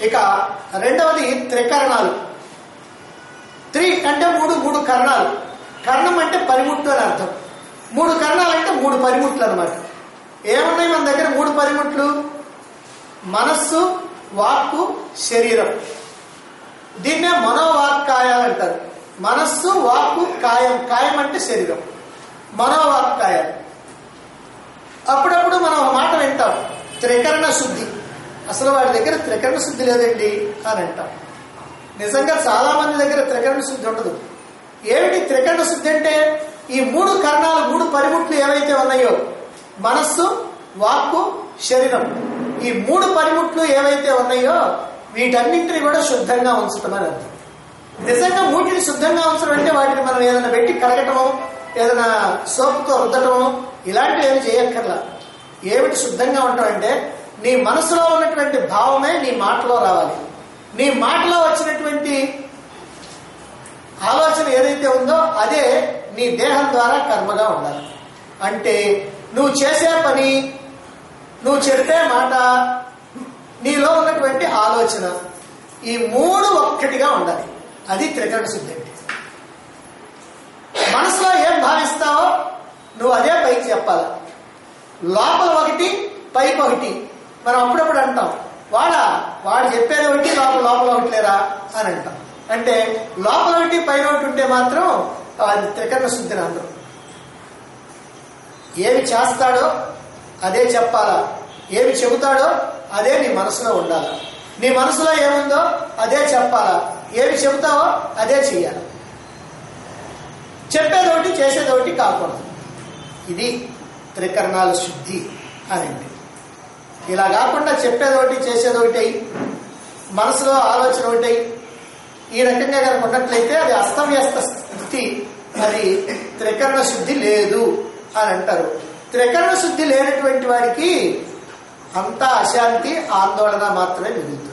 ఇక రెండవది త్రికరణాలు త్రి అంటే మూడు మూడు కర్ణాలు కర్ణం అంటే పనిముట్టు అని అర్థం మూడు కర్ణాలు అంటే మూడు పనిముట్లు అనమాట ఏమున్నాయి మన దగ్గర మూడు పనిముట్లు మనస్సు వాక్కు శరీరం దీన్నే మనోవాక్కాయాలు అంటారు మనస్సు వాక్కు కాయం కాయం అంటే శరీరం మనోవాక్కాయాలు అప్పుడప్పుడు మనం ఒక మాట వింటాం త్రికరణ శుద్ధి అసలు వాడి దగ్గర త్రికరణ శుద్ధి లేదండి అని అంటాం నిజంగా చాలా మంది దగ్గర త్రికరణ శుద్ధి ఉండదు ఏమిటి త్రికరణ శుద్ధి అంటే ఈ మూడు కర్ణాలు మూడు పనిముట్లు ఏవైతే ఉన్నాయో మనస్సు వాక్కు శరీరం ఈ మూడు పనిముట్లు ఏవైతే ఉన్నాయో వీటన్నింటినీ కూడా శుద్ధంగా ఉంచటం అని అర్థం నిజంగా మూటిని శుద్ధంగా ఉంచడం అంటే వాటిని మనం ఏదైనా పెట్టి కడగటమో ఏదైనా సోపుతో రుద్దటమో ఇలాంటివి ఏమి చేయక్కర్లా ఏమిటి శుద్ధంగా ఉంటామంటే నీ మనసులో ఉన్నటువంటి భావమే నీ మాటలో రావాలి నీ మాటలో వచ్చినటువంటి ఆలోచన ఏదైతే ఉందో అదే నీ దేహం ద్వారా కర్మగా ఉండాలి అంటే నువ్వు చేసే పని నువ్వు చెప్పే మాట నీలో ఉన్నటువంటి ఆలోచన ఈ మూడు ఒక్కటిగా ఉండాలి అది త్రికరణ శుద్ధి అంటే మనసులో ఏం భావిస్తావో నువ్వు అదే పైకి చెప్పాలి లోపల ఒకటి పైకి ఒకటి మనం అప్పుడప్పుడు అంటాం వాడా వాడు చెప్పేది ఒకటి లోపల లోపల ఒకటి లేరా అని అంటాం అంటే లోపల ఒకటి పైన ఒకటి ఉంటే మాత్రం అది త్రికరణ శుద్ధిని అందరం ఏమి చేస్తాడో అదే చెప్పాలా ఏమి చెబుతాడో అదే నీ మనసులో ఉండాలి నీ మనసులో ఏముందో అదే చెప్పాలా ఏమి చెబుతావో అదే చెయ్యాలి చెప్పేదోటి చేసేదోటి కాకూడదు ఇది త్రికరణాల శుద్ధి అనండి ఇలా కాకుండా చెప్పేదోటి చేసేదోటి అయి మనసులో ఆలోచన ఒకటి అయి ఈ రకంగా కనుక ఉన్నట్లయితే అది అస్తవ్యస్త స్థితి అది త్రికరణ శుద్ధి లేదు అని అంటారు త్రికరణ శుద్ధి లేనటువంటి వాడికి అంతా అశాంతి ఆందోళన మాత్రమే మిగులుతుంది